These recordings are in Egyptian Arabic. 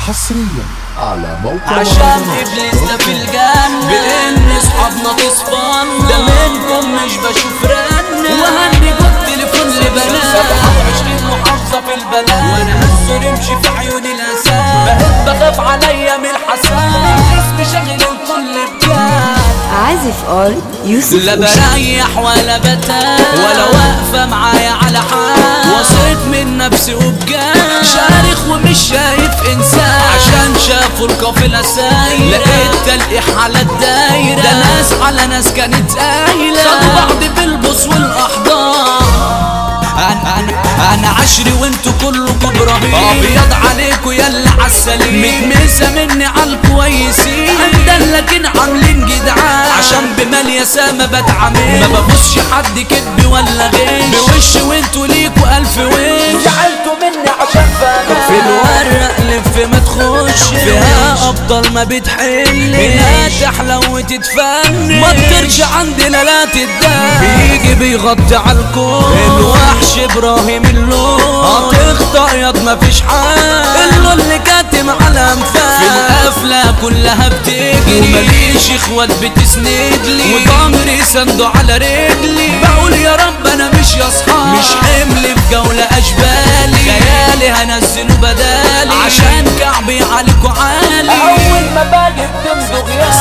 حصريا على موقع عشان ابليس ده في الجنة بان اصحابنا تصفانا ده منكم مش بشوف رن وهني جوه تليفون لبنات 27 محافظة في البلد وانا هسر يمشي في عيون الاسد بقيت بخاف عليا من الحسد اسمي شاغل الكل بجد عازف اول يوسف لا أوشا. بريح ولا بتال ولا واقفة معايا على حال واثق من نفسي وبجد شارخ ومش شايف انسان عشان شافوا القافلة سايرة لقيت تلقيح على الدايرة ده ناس على ناس كانت قايلة خدوا بعض بالبص والاحضان انا انا انا عشري وانتوا كلكم ابراهيم ابيض عليكوا يلا عالسليم متمسه مني عالكويسين عندنا لكن عاملين جدعان عشان بمال يسامة بتعامل ما ببصش حد كدب ولا غش بوش وانتوا ليكوا الف وش زعلتوا مني عشان فاهم في الورق لف ما تخش فيها ابطال ما بتحل هنا تحلى وتتفنن ما تطيرش عندنا لا تدان بيجي بيغطي على الكون الوحش ابراهيم اللون هتخطأ ياض مفيش حال اللون اللي كاتم على انفاس في القفله كلها بتجري ومليش اخوات بتسند لي وضمري سنده على رجلي بقول يا رب انا مش يا اصحاب مش حمل في جوله اشبالي خيالي هنزله بدالي عشان كعبي عليكوا عالي اول ما باجي بتمضغ يا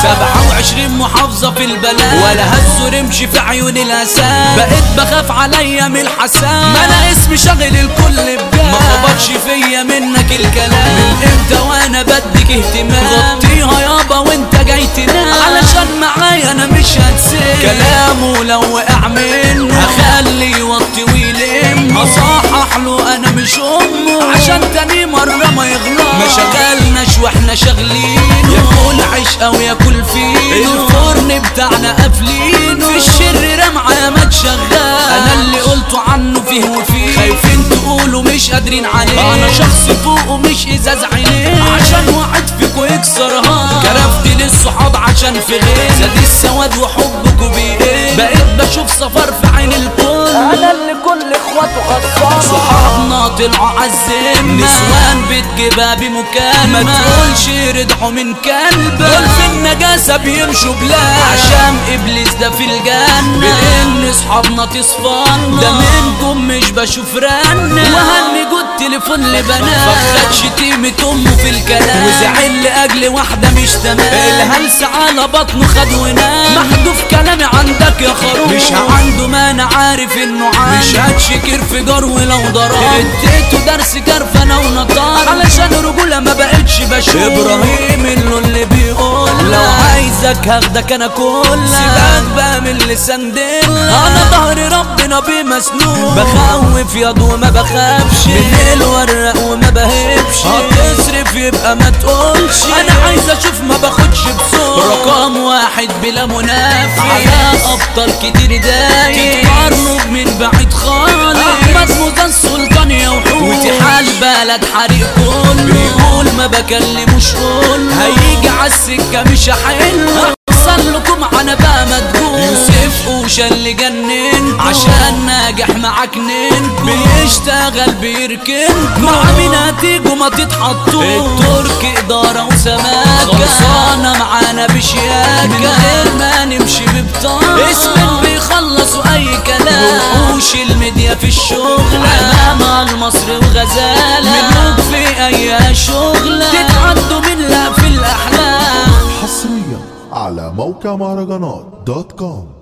27 محافظة في البلد ولا هز رمشي في عيون الاسد بقيت بخاف عليا من الحسد ما انا اسمي شاغل الكل بجد ما خبطش فيا منك الكلام من امتى وانا بديك اهتمام غطيها يابا وانت جاي تنام علشان معايا انا مش هتسيب كلامه لو وقع منه هخلي يوطي ويلم هصحح له انا مش امه عشان تاني مرة ما يغلط ما شغلناش واحنا شغالين ياكل عيش او ياكل فينو الفرن بتاعنا قافلينه في الشر رمعة يا ما تشغل انا اللي قلته عنه فيه وفيه خايفين تقولوا مش قادرين عليه انا شخص فوقه مش ازاز عينيه عشان وعد فيكوا يكسرها كرفت للصحاب عشان في غير زاد السواد وحبكوا بيه بقيت بشوف سفر في عين الكل انا اللي كل اخواته خسران صحابنا طلعوا عالزمة نسوان بتجيبها بمكالمة ما تقولش ردحوا من كلبة دول في النجاسة بيمشوا بلاد عشان ابليس ده في الجنة بان اصحابنا تصفانا ده منكم مش بشوف رنة وهني جود تليفون لبنات فخد شتيمة امه في الكلام وزعل لاجل واحدة مش تمام الهلس على بطنه خد ونام محذوف كلامي عندك يا خروف مش عنده ما انا عارف انه عارف مش هتشكر في جار ولو ضرب اديته درس كرفنة ونطار علشان رجولة ما بقتش بشوف ابراهيم اللي, اللي بيقول لو عايزك هاخدك انا كل سيبك بقى من اللسان دل انا ظهري ربنا بيه مسنون بخوف ياض وما بخافش من الورق وما بهبش هتصرف يبقى ما تقولش انا عايز اشوف ما باخدش بصوت رقم واحد بلا منافس على ابطال كتير دايق تتقارنوا من بعيد خالص احمد موزان سلطان يا وحوش وتحال بلد حريق كله بيقول ما بكلموش قول هيجي عالسكة مش هحل اوصل لكم انا بقى مدجون يوسف اوشا اللي جنن عشان ناجح معاك نين بيشتغل بيركن مع مين هتيجوا ما تتحطوا الترك اداره وسماكه خلصانه معانا بشياكه من غير ما نمشي ببطاقه اسم بيخلصوا اي كلام وحوش الميديا في الشغل امام المصري وغزاله ملوك في اي شغله تتعدوا من لا في الاحلام حصريا على موقع مهرجانات دوت كوم